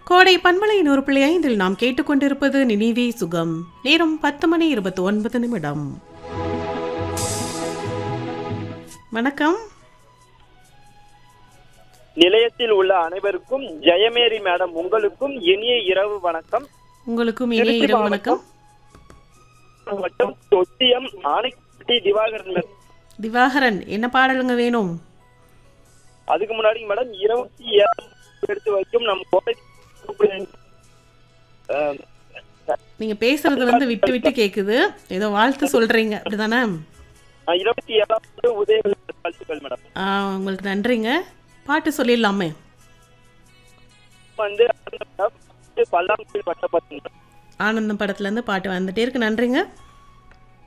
கோடை பண்பலை நூறு புள்ளி ஐந்தில் நாம் கேட்டுக்கொண்டிருப்பது நினைவே சுகம் நேரம் பத்து மணி இருபத்தி ஒன்பது நிமிடம் வணக்கம் நிலையத்தில் உள்ள அனைவருக்கும் ஜெயமேரி மேடம் உங்களுக்கும் இனிய இரவு வணக்கம் உங்களுக்கும் இனிய இரவு வணக்கம் மற்றும் தொட்டியம் ஆனைக்குட்டி திவாகரன் மேடம். திவாகரன் என்ன பாடலுங்க வேணும் அதுக்கு முன்னாடி மேடம் இருபத்தி ஏழு எடுத்து வைக்கும் நம் கோடை அஹ், நீங்க பேசுறது வந்து விட்டு விட்டு கேக்குது ஏதோ வாழ்த்து சொல்றீங்க அப்படிதானே இருபத்தி ஏழாவது உதய வாழ்த்துக்கள் மேடம் ஆ, உங்களுக்கு நன்றிங்க பாட்டு சொல்லிடலாமே வந்து மேடம் பல்லாங்குழி பட்டப்பத்து ஆனந்தம் படத்துல இருந்து பாட்டு வந்துட்டே இருக்கு நன்றிங்க